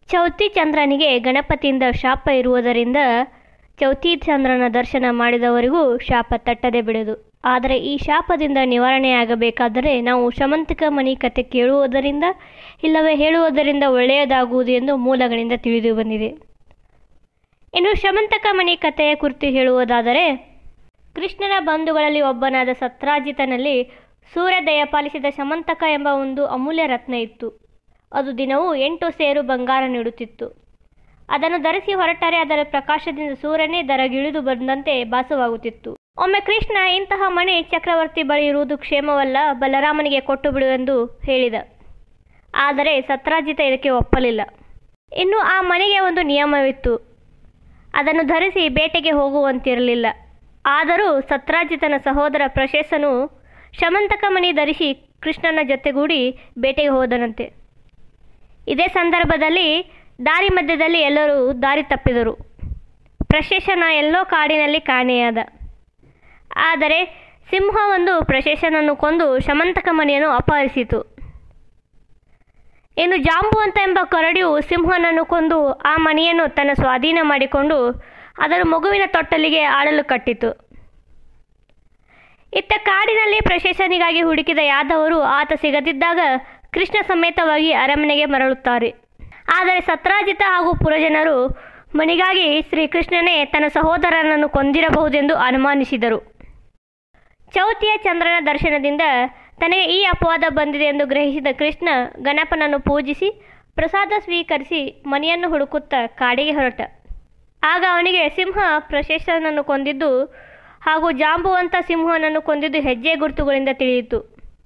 ಚೌತಿ ಚಂದ್ರನಿಗೆ ಗಣಪತಿಯಿಂದ ಶಾಪ ಇರುವುದರಿಂದ ಚೌತಿ ಚಂದ್ರನ ದರ್ಶನ ಮಾಡಿದವರಿಗೂ ಶಾಪ ತಟ್ಟದೆ ಬಿಡದು ಆದರೆ ಈ ಶಾಪದಿಂದ ನಿವಾರಣೆಯಾಗಬೇಕಾದರೆ ನಾವು ಶಮಂತಿಕ ಮಣಿ ಕತೆ ಕೇಳುವುದರಿಂದ ಇಲ್ಲವೇ ಹೇಳುವುದರಿಂದ ಒಳ್ಳೆಯದಾಗುವುದು ಎಂದು ಮೂಲಗಳಿಂದ ತಿಳಿದು ಬಂದಿದೆ ಇನ್ನು ಶಮಂತಕ ಮಣಿ ಕಥೆಯ ಕುರಿತು ಹೇಳುವುದಾದರೆ ಕೃಷ್ಣನ ಬಂಧುಗಳಲ್ಲಿ ಒಬ್ಬನಾದ ಸತ್ರಾಜಿತನಲ್ಲಿ ಸೂರ್ಯ ದಯಪಾಲಿಸಿದ ಶಮಂತಕ ಎಂಬ ಒಂದು ಅಮೂಲ್ಯ ರತ್ನ ಇತ್ತು ಅದು ದಿನವೂ ಎಂಟು ಸೇರು ಬಂಗಾರ ನೀಡುತ್ತಿತ್ತು ಅದನ್ನು ಧರಿಸಿ ಹೊರಟರೆ ಅದರ ಪ್ರಕಾಶದಿಂದ ಸೂರ್ಯನೇ ದರಗಿಳಿದು ಬಂದಂತೆ ಭಾಸವಾಗುತ್ತಿತ್ತು ಒಮ್ಮೆ ಕೃಷ್ಣ ಇಂತಹ ಮಣಿ ಚಕ್ರವರ್ತಿ ಬಳಿ ಇರುವುದು ಕ್ಷೇಮವಲ್ಲ ಬಲರಾಮನಿಗೆ ಕೊಟ್ಟು ಬಿಡುವೆಂದು ಹೇಳಿದ ಆದರೆ ಸತ್ರಾಜಿತ ಇದಕ್ಕೆ ಒಪ್ಪಲಿಲ್ಲ ಇನ್ನು ಆ ಮನೆಗೆ ಒಂದು ನಿಯಮವಿತ್ತು ಅದನ್ನು ಧರಿಸಿ ಬೇಟೆಗೆ ಹೋಗುವಂತಿರಲಿಲ್ಲ ಆದರೂ ಸತ್ರಾಜಿತನ ಸಹೋದರ ಪ್ರಶೇಷನು ಶಮಂತಕ ಮಣಿ ಧರಿಸಿ ಕೃಷ್ಣನ ಜೊತೆಗೂಡಿ ಬೇಟೆಗೆ ಹೋದನಂತೆ ಇದೇ ಸಂದರ್ಭದಲ್ಲಿ ದಾರಿ ಮಧ್ಯದಲ್ಲಿ ಎಲ್ಲರೂ ದಾರಿ ತಪ್ಪಿದರು ಪ್ರಶೇಷನ ಎಲ್ಲೋ ಕಾಡಿನಲ್ಲಿ ಕಾಣೆಯಾದ ಆದರೆ ಸಿಂಹವೊಂದು ಪ್ರಶೇಷನನ್ನು ಕೊಂದು ಶಮಂತಕ ಮಣಿಯನ್ನು ಅಪಹರಿಸಿತು ಇನ್ನು ಜಾಂಬುವಂತ ಎಂಬ ಕರಡಿಯು ಸಿಂಹನನ್ನು ಕೊಂದು ಆ ಮಣಿಯನ್ನು ತನ್ನ ಸ್ವಾಧೀನ ಮಾಡಿಕೊಂಡು ಅದರ ಮಗುವಿನ ತೊಟ್ಟಲಿಗೆ ಆಡಲು ಕಟ್ಟಿತು ಇತ್ತ ಕಾಡಿನಲ್ಲಿ ಪ್ರಶೇಷನಿಗಾಗಿ ಹುಡುಕಿದ ಯಾದವರು ಆತ ಸಿಗದಿದ್ದಾಗ ಕೃಷ್ಣ ಸಮೇತವಾಗಿ ಅರಮನೆಗೆ ಮರಳುತ್ತಾರೆ ಆದರೆ ಸತ್ರಾಜಿತ ಹಾಗೂ ಪುರಜನರು ಮಣಿಗಾಗಿ ಶ್ರೀಕೃಷ್ಣನೇ ತನ್ನ ಸಹೋದರನನ್ನು ಕೊಂದಿರಬಹುದೆಂದು ಅನುಮಾನಿಸಿದರು ಚೌತಿಯ ಚಂದ್ರನ ದರ್ಶನದಿಂದ ತನಗೆ ಈ ಅಪವಾದ ಬಂದಿದೆ ಎಂದು ಗ್ರಹಿಸಿದ ಕೃಷ್ಣ ಗಣಪನನ್ನು ಪೂಜಿಸಿ ಪ್ರಸಾದ ಸ್ವೀಕರಿಸಿ ಮನೆಯನ್ನು ಹುಡುಕುತ್ತಾ ಕಾಡಿಗೆ ಹೊರಟ ಆಗ ಅವನಿಗೆ ಸಿಂಹ ಪ್ರಶೇಷನನ್ನು ಕೊಂದಿದ್ದು ಹಾಗೂ ಜಾಂಬುವಂತ ಸಿಂಹನನ್ನು ಕೊಂದಿದ್ದು ಹೆಜ್ಜೆ ಗುರುತುಗಳಿಂದ ತಿಳಿಯಿತು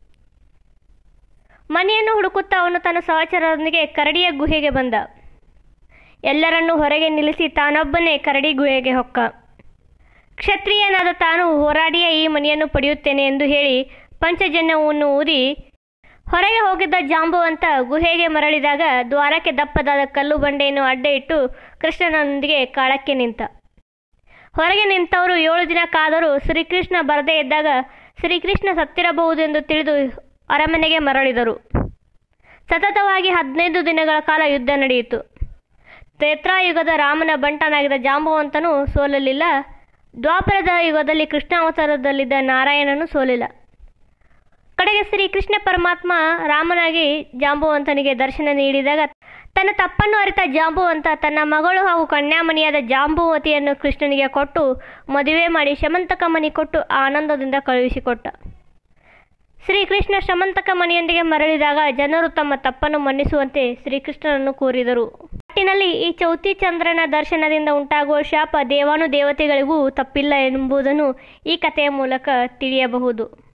ಮನೆಯನ್ನು ಹುಡುಕುತ್ತಾ ಅವನು ತನ್ನ ಸಹಚರರೊಂದಿಗೆ ಕರಡಿಯ ಗುಹೆಗೆ ಬಂದ ಎಲ್ಲರನ್ನೂ ಹೊರಗೆ ನಿಲ್ಲಿಸಿ ತಾನೊಬ್ಬನೇ ಕರಡಿ ಗುಹೆಗೆ ಹೊಕ್ಕ ಕ್ಷತ್ರಿಯನಾದ ತಾನು ಹೋರಾಡಿಯೇ ಈ ಮನೆಯನ್ನು ಪಡೆಯುತ್ತೇನೆ ಎಂದು ಹೇಳಿ ಪಂಚಜನ್ಯವನ್ನು ಊದಿ ಹೊರಗೆ ಹೋಗಿದ್ದ ಜಾಂಬುವಂತ ಗುಹೆಗೆ ಮರಳಿದಾಗ ದ್ವಾರಕ್ಕೆ ದಪ್ಪದಾದ ಕಲ್ಲು ಬಂಡೆಯನ್ನು ಅಡ್ಡ ಇಟ್ಟು ಕೃಷ್ಣನೊಂದಿಗೆ ಕಾಳಕ್ಕೆ ನಿಂತ ಹೊರಗೆ ನಿಂತವರು ಏಳು ದಿನ ಕಾದರೂ ಶ್ರೀಕೃಷ್ಣ ಬರದೇ ಇದ್ದಾಗ ಶ್ರೀಕೃಷ್ಣ ಸತ್ತಿರಬಹುದೆಂದು ತಿಳಿದು ಅರಮನೆಗೆ ಮರಳಿದರು ಸತತವಾಗಿ ಹದಿನೈದು ದಿನಗಳ ಕಾಲ ಯುದ್ಧ ನಡೆಯಿತು ತ್ರೇತ್ರಾಯುಗದ ರಾಮನ ಬಂಟನಾಗಿದ್ದ ಜಾಂಬವಂತನು ಸೋಲಲಿಲ್ಲ ದ್ವಾಪರದ ಯುಗದಲ್ಲಿ ಕೃಷ್ಣಾವತಾರದಲ್ಲಿದ್ದ ನಾರಾಯಣನು ಸೋಲಿಲ್ಲ ಕಡೆಗೆ ಶ್ರೀ ಕೃಷ್ಣ ಪರಮಾತ್ಮ ರಾಮನಾಗಿ ಜಾಂಬುವಂತನಿಗೆ ದರ್ಶನ ನೀಡಿದಾಗ ತನ್ನ ತಪ್ಪನ್ನು ಅರಿತ ಜಾಂಬುವಂತ ತನ್ನ ಮಗಳು ಹಾಗೂ ಕನ್ಯಾಮಣಿಯಾದ ಜಾಂಬುವತಿಯನ್ನು ಕೃಷ್ಣನಿಗೆ ಕೊಟ್ಟು ಮದುವೆ ಮಾಡಿ ಶಮಂತಕ ಮಣಿ ಕೊಟ್ಟು ಆನಂದದಿಂದ ಕಳುಹಿಸಿಕೊಟ್ಟ ಶ್ರೀಕೃಷ್ಣ ಶಮಂತಕ ಮಣಿಯೊಂದಿಗೆ ಮರಳಿದಾಗ ಜನರು ತಮ್ಮ ತಪ್ಪನ್ನು ಮನ್ನಿಸುವಂತೆ ಶ್ರೀಕೃಷ್ಣನನ್ನು ಕೋರಿದರು ಒಟ್ಟಿನಲ್ಲಿ ಈ ಚೌತಿ ಚಂದ್ರನ ದರ್ಶನದಿಂದ ಉಂಟಾಗುವ ಶಾಪ ದೇವಾನು ದೇವತೆಗಳಿಗೂ ತಪ್ಪಿಲ್ಲ ಎಂಬುದನ್ನು ಈ ಕಥೆಯ ಮೂಲಕ ತಿಳಿಯಬಹುದು